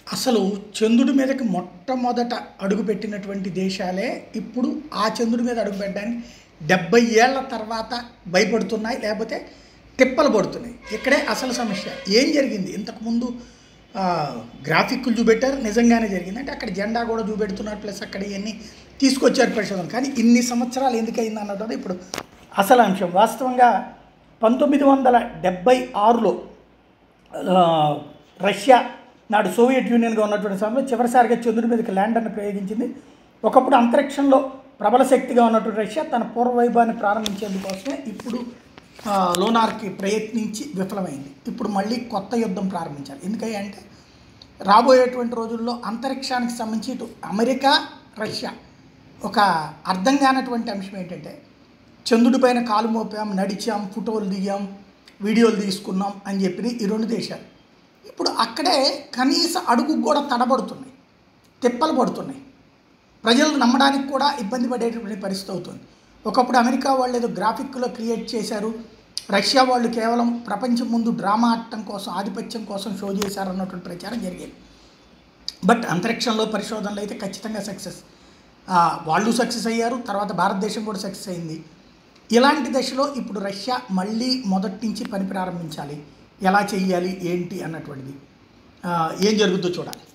అసలు చంద్రుడి మీదకి మొట్టమొదట అడుగుపెట్టినటువంటి దేశాలే ఇప్పుడు ఆ చంద్రుడి మీద అడుగుపెట్టడానికి డెబ్బై ఏళ్ల తర్వాత భయపడుతున్నాయి లేకపోతే తిప్పలు పడుతున్నాయి ఇక్కడే అసలు సమస్య ఏం జరిగింది ఇంతకుముందు ఆ, గ్రాఫిక్లు చూపెట్టారు నిజంగానే జరిగింది అంటే అక్కడ జెండా కూడా చూపెడుతున్నారు ప్లస్ అక్కడ ఇవన్నీ తీసుకొచ్చారు పరిశోధన కానీ ఇన్ని సంవత్సరాలు ఎందుకయింది అన్నది ఇప్పుడు అసలు అంశం వాస్తవంగా పంతొమ్మిది వందల డెబ్బై ఆరులో ఆ, రష్యా నాడు సోవియట్ యూనియన్గా ఉన్నటువంటి సమయంలో చివరిసారిగా చంద్రుడి మీదకి ల్యాండర్ని ప్రయోగించింది ఒకప్పుడు అంతరిక్షంలో ప్రబల శక్తిగా ఉన్నటువంటి రష్యా తన పూర్వ వైభవాన్ని ప్రారంభించేందుకోసమే ఇప్పుడు ఆ, లోనార్కి ప్రయత్నించి విఫలమైంది ఇప్పుడు మళ్ళీ కొత్త యుద్ధం ప్రారంభించాలి ఎందుకని అంటే రాబోయేటువంటి రోజుల్లో అంతరిక్షానికి సంబంధించి ఇటు అమెరికా రష్యా ఒక అర్థం కానటువంటి అంశం ఏంటంటే చంద్రుడి పైన కాలు మోపాం నడిచాం ఫోటోలు దిగాం వీడియోలు తీసుకున్నాం అని చెప్పి ఈ రెండు దేశాలు ఇప్పుడు అక్కడే కనీస అడుగు కూడా తడబడుతున్నాయి తిప్పలు పడుతున్నాయి ప్రజలు నమ్మడానికి కూడా ఇబ్బంది పడేటటువంటి పరిస్థితి అవుతుంది ఒకప్పుడు అమెరికా వాళ్ళు ఏదో గ్రాఫిక్లో క్రియేట్ చేశారు రష్యా వాళ్ళు కేవలం ప్రపంచం ముందు డ్రామా ఆడటం కోసం ఆధిపత్యం కోసం షో చేశారు అన్నటువంటి ప్రచారం జరిగేది బట్ అంతరిక్షంలో పరిశోధనలు అయితే ఖచ్చితంగా సక్సెస్ వాళ్ళు సక్సెస్ అయ్యారు తర్వాత భారతదేశం కూడా సక్సెస్ అయింది ఇలాంటి దశలో ఇప్పుడు రష్యా మళ్ళీ మొదటి నుంచి పని ప్రారంభించాలి ఎలా చెయ్యాలి ఏంటి అన్నటువంటిది ఆ, ఏం జరుగుతుందో చూడాలి